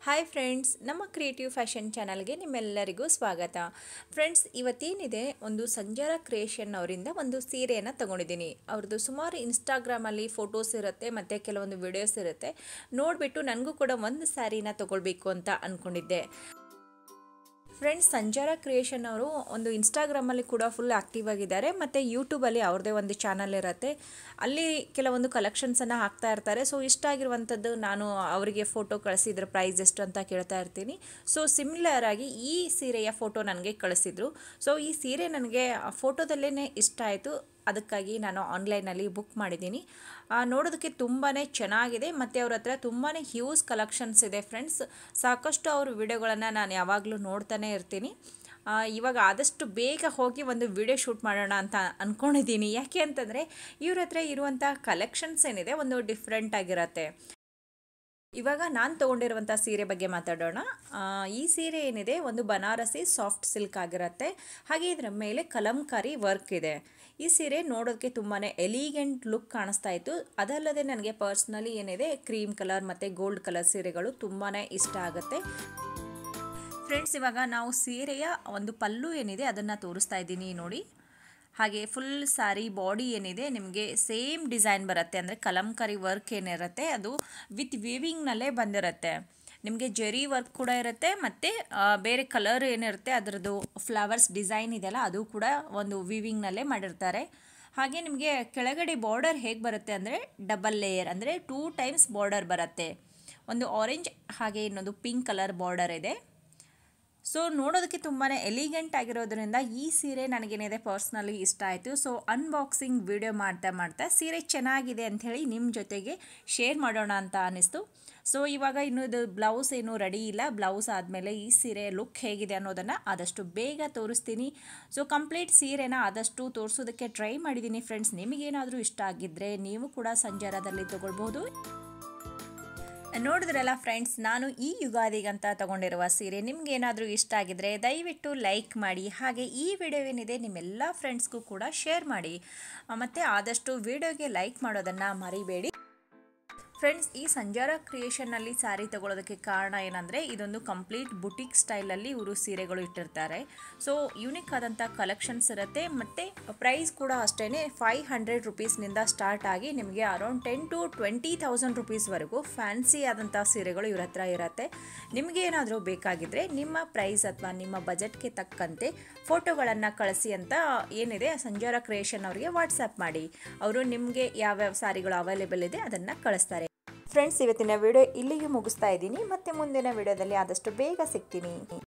hi friends ನಮ್ಮ creative fashion ಚಾನಲ್ಗೆ ನಿಮ್ಮೆಲ್ಲರಿಗೂ ಸ್ವಾಗತ ಫ್ರೆಂಡ್ಸ್ ಇವತ್ತೇನಿದೆ ಒಂದು ಸಂಜಾರ ಕ್ರಿಯೇಷನ್ ಅವರಿಂದ ಒಂದು ಸೀರೆಯನ್ನು ತಗೊಂಡಿದ್ದೀನಿ ಅವ್ರದ್ದು ಸುಮಾರು ಇನ್ಸ್ಟಾಗ್ರಾಮಲ್ಲಿ ಫೋಟೋಸ್ ಇರುತ್ತೆ ಮತ್ತು ಕೆಲವೊಂದು ವಿಡಿಯೋಸ್ ಇರುತ್ತೆ ನೋಡಿಬಿಟ್ಟು ನನಗೂ ಕೂಡ ಒಂದು ಸ್ಯಾರಿನ ತಗೊಳ್ಬೇಕು ಅಂತ ಅಂದ್ಕೊಂಡಿದ್ದೆ ಫ್ರೆಂಡ್ಸ್ ಸಂಜಾರ ಕ್ರಿಯೇಷನ್ ಅವರು ಒಂದು ಇನ್ಸ್ಟಾಗ್ರಾಮಲ್ಲಿ ಕೂಡ ಫುಲ್ ಆ್ಯಕ್ಟಿವ್ ಆಗಿದ್ದಾರೆ ಮತ್ತು ಯೂಟ್ಯೂಬಲ್ಲಿ ಅವ್ರದ್ದೇ ಒಂದು ಚಾನಲ್ ಇರುತ್ತೆ ಅಲ್ಲಿ ಕೆಲವೊಂದು ಕಲೆಕ್ಷನ್ಸನ್ನು ಹಾಕ್ತಾ ಇರ್ತಾರೆ ಸೊ ಇಷ್ಟ ಆಗಿರುವಂಥದ್ದು ನಾನು ಅವರಿಗೆ ಫೋಟೋ ಕಳಿಸಿದ್ರ ಪ್ರೈಸ್ ಎಷ್ಟು ಅಂತ ಕೇಳ್ತಾ ಇರ್ತೀನಿ ಸೊ ಸಿಮಿಲರ್ ಆಗಿ ಈ ಸೀರೆಯ ಫೋಟೋ ನನಗೆ ಕಳಿಸಿದ್ರು ಸೊ ಈ ಸೀರೆ ನನಗೆ ಫೋಟೋದಲ್ಲೇ ಇಷ್ಟ ಆಯಿತು ಅದಕ್ಕಾಗಿ ನಾನು ಆನ್ಲೈನಲ್ಲಿ ಬುಕ್ ಮಾಡಿದ್ದೀನಿ ನೋಡೋದಕ್ಕೆ ತುಂಬಾ ಚೆನ್ನಾಗಿದೆ ಮತ್ತು ಅವ್ರ ಹತ್ರ ತುಂಬಾ ಹ್ಯೂಸ್ ಕಲೆಕ್ಷನ್ಸ್ ಇದೆ ಫ್ರೆಂಡ್ಸ್ ಸಾಕಷ್ಟು ಅವ್ರ ವಿಡಿಯೋಗಳನ್ನು ನಾನು ಯಾವಾಗಲೂ ನೋಡ್ತಾನೆ ಇರ್ತೀನಿ ಇವಾಗ ಆದಷ್ಟು ಬೇಗ ಹೋಗಿ ಒಂದು ವಿಡಿಯೋ ಶೂಟ್ ಮಾಡೋಣ ಅಂತ ಅಂದ್ಕೊಂಡಿದ್ದೀನಿ ಯಾಕೆ ಅಂತಂದರೆ ಇವ್ರ ಹತ್ರ ಇರುವಂಥ ಕಲೆಕ್ಷನ್ಸ್ ಏನಿದೆ ಒಂದು ಡಿಫ್ರೆಂಟ್ ಆಗಿರತ್ತೆ ಇವಾಗ ನಾನು ತೊಗೊಂಡಿರುವಂಥ ಸೀರೆ ಬಗ್ಗೆ ಮಾತಾಡೋಣ ಈ ಸೀರೆ ಏನಿದೆ ಒಂದು ಬನಾರಸಿ ಸಾಫ್ಟ್ ಸಿಲ್ಕ್ ಆಗಿರುತ್ತೆ ಹಾಗೆ ಇದರ ಮೇಲೆ ಕಲಂಕಾರಿ ವರ್ಕ್ ಇದೆ ಈ ಸೀರೆ ನೋಡೋದಕ್ಕೆ ತುಂಬಾ ಎಲಿಗೆಂಟ್ ಲುಕ್ ಕಾಣಿಸ್ತಾ ಇತ್ತು ಅದಲ್ಲದೆ ನನಗೆ ಪರ್ಸ್ನಲಿ ಏನಿದೆ ಕ್ರೀಮ್ ಕಲರ್ ಮತ್ತು ಗೋಲ್ಡ್ ಕಲರ್ ಸೀರೆಗಳು ತುಂಬಾ ಇಷ್ಟ ಆಗುತ್ತೆ ಫ್ರೆಂಡ್ಸ್ ಇವಾಗ ನಾವು ಸೀರೆಯ ಒಂದು ಪಲ್ಲು ಏನಿದೆ ಅದನ್ನು ತೋರಿಸ್ತಾ ಇದ್ದೀನಿ ನೋಡಿ ಹಾಗೆ ಫುಲ್ ಸ್ಯಾರಿ ಬಾಡಿ ಏನಿದೆ ನಿಮಗೆ ಸೇಮ್ ಡಿಸೈನ್ ಬರುತ್ತೆ ಅಂದರೆ ಕಲಂಕಾರಿ ವರ್ಕ್ ಏನಿರುತ್ತೆ ಅದು ವಿತ್ ವೀವಿಂಗ್ನಲ್ಲೇ ಬಂದಿರುತ್ತೆ ನಿಮಗೆ ಜೆರಿ ವರ್ಕ್ ಕೂಡ ಇರುತ್ತೆ ಮತ್ತು ಬೇರೆ ಕಲರ್ ಏನಿರುತ್ತೆ ಅದರದ್ದು ಫ್ಲವರ್ಸ್ ಡಿಸೈನ್ ಇದೆಯಲ್ಲ ಅದು ಕೂಡ ಒಂದು ವೀವಿಂಗ್ನಲ್ಲೇ ಮಾಡಿರ್ತಾರೆ ಹಾಗೆ ನಿಮಗೆ ಕೆಳಗಡೆ ಬಾರ್ಡರ್ ಹೇಗೆ ಬರುತ್ತೆ ಅಂದರೆ ಡಬಲ್ ಲೇಯರ್ ಅಂದರೆ ಟೂ ಟೈಮ್ಸ್ ಬಾರ್ಡರ್ ಬರುತ್ತೆ ಒಂದು ಆರೆಂಜ್ ಹಾಗೆ ಇನ್ನೊಂದು ಪಿಂಕ್ ಕಲರ್ ಬಾರ್ಡರ್ ಇದೆ ಸೊ ನೋಡೋದಕ್ಕೆ ತುಂಬಾ ಎಲಿಗೆಂಟ್ ಆಗಿರೋದ್ರಿಂದ ಈ ಸೀರೆ ನನಗೇನಿದೆ ಪರ್ಸ್ನಲಿ ಇಷ್ಟ ಆಯಿತು ಸೊ ಅನ್ಬಾಕ್ಸಿಂಗ್ ವಿಡಿಯೋ ಮಾಡ್ತಾ ಮಾಡ್ತಾ ಸೀರೆ ಚೆನ್ನಾಗಿದೆ ಅಂಥೇಳಿ ನಿಮ್ಮ ಜೊತೆಗೆ ಶೇರ್ ಮಾಡೋಣ ಅಂತ ಅನ್ನಿಸ್ತು ಸೊ ಇವಾಗ ಇನ್ನೂ ಇದು ಬ್ಲೌಸ್ ಏನೂ ರೆಡಿ ಇಲ್ಲ ಬ್ಲೌಸ್ ಆದಮೇಲೆ ಈ ಸೀರೆ ಲುಕ್ ಹೇಗಿದೆ ಅನ್ನೋದನ್ನು ಆದಷ್ಟು ಬೇಗ ತೋರಿಸ್ತೀನಿ ಸೊ ಕಂಪ್ಲೀಟ್ ಸೀರೆನ ಆದಷ್ಟು ತೋರಿಸೋದಕ್ಕೆ ಟ್ರೈ ಮಾಡಿದ್ದೀನಿ ಫ್ರೆಂಡ್ಸ್ ನಿಮಗೇನಾದರೂ ಇಷ್ಟ ಆಗಿದ್ದರೆ ನೀವು ಕೂಡ ಸಂಜಾರದಲ್ಲಿ ತೊಗೊಳ್ಬೋದು ನೋಡಿದ್ರಲ್ಲ ಫ್ರೆಂಡ್ಸ್ ನಾನು ಈ ಯುಗಾದಿಗಂತ ತಗೊಂಡಿರುವ ಸೀರೆ ನಿಮ್ಗೇನಾದರೂ ಇಷ್ಟ ಆಗಿದ್ರೆ ದಯವಿಟ್ಟು ಲೈಕ್ ಮಾಡಿ ಹಾಗೆ ಈ ವಿಡಿಯೋ ಏನಿದೆ ನಿಮ್ಮೆಲ್ಲ ಫ್ರೆಂಡ್ಸ್ಗೂ ಕೂಡ ಶೇರ್ ಮಾಡಿ ಮತ್ತು ಆದಷ್ಟು ವಿಡಿಯೋಗೆ ಲೈಕ್ ಮಾಡೋದನ್ನು ಮರಿಬೇಡಿ ಫ್ರೆಂಡ್ಸ್ ಈ ಸಂಜಾರ ಕ್ರಿಯೇಷನ್ನಲ್ಲಿ ಸ್ಯಾರಿ ತಗೊಳ್ಳೋದಕ್ಕೆ ಕಾರಣ ಏನಂದರೆ ಇದೊಂದು ಕಂಪ್ಲೀಟ್ ಬುಟಿಕ್ ಸ್ಟೈಲಲ್ಲಿ ಇವರು ಸೀರೆಗಳು ಇಟ್ಟಿರ್ತಾರೆ ಸೊ ಯೂನಿಕ್ ಆದಂಥ ಕಲೆಕ್ಷನ್ಸ್ ಇರುತ್ತೆ ಮತ್ತು ಪ್ರೈಸ್ ಕೂಡ ಅಷ್ಟೇ ಫೈವ್ ಹಂಡ್ರೆಡ್ ರುಪೀಸ್ನಿಂದ ಸ್ಟಾರ್ಟ್ ಆಗಿ ನಿಮಗೆ around ten to twenty thousand ರುಪೀಸ್ವರೆಗೂ ಫ್ಯಾನ್ಸಿ ಆದಂಥ ಸೀರೆಗಳು ಇವ್ರ ಹತ್ರ ಇರುತ್ತೆ ನಿಮಗೆ ಏನಾದರೂ ಬೇಕಾಗಿದ್ದರೆ ನಿಮ್ಮ ಪ್ರೈಸ್ ಅಥವಾ ನಿಮ್ಮ ಬಜೆಟ್ಗೆ ತಕ್ಕಂತೆ ಫೋಟೋಗಳನ್ನು ಕಳಿಸಿ ಅಂತ ಏನಿದೆ ಸಂಜಾರ ಕ್ರಿಯೇಷನ್ ಅವರಿಗೆ ವಾಟ್ಸಪ್ ಮಾಡಿ ಅವರು ನಿಮಗೆ ಯಾವ್ಯಾವ ಸ್ಯಾರಿಗಳು ಅವೈಲೇಬಲ್ ಇದೆ ಅದನ್ನು ಕಳಿಸ್ತಾರೆ ಫ್ರೆಂಡ್ಸ್ ಇವತ್ತಿನ ವಿಡಿಯೋ ಇಲ್ಲಿಗೆ ಮುಗಿಸ್ತಾ ಇದ್ದೀನಿ ಮತ್ತೆ ಮುಂದಿನ ವಿಡಿಯೋದಲ್ಲಿ ಆದಷ್ಟು ಬೇಗ ಸಿಗ್ತೀನಿ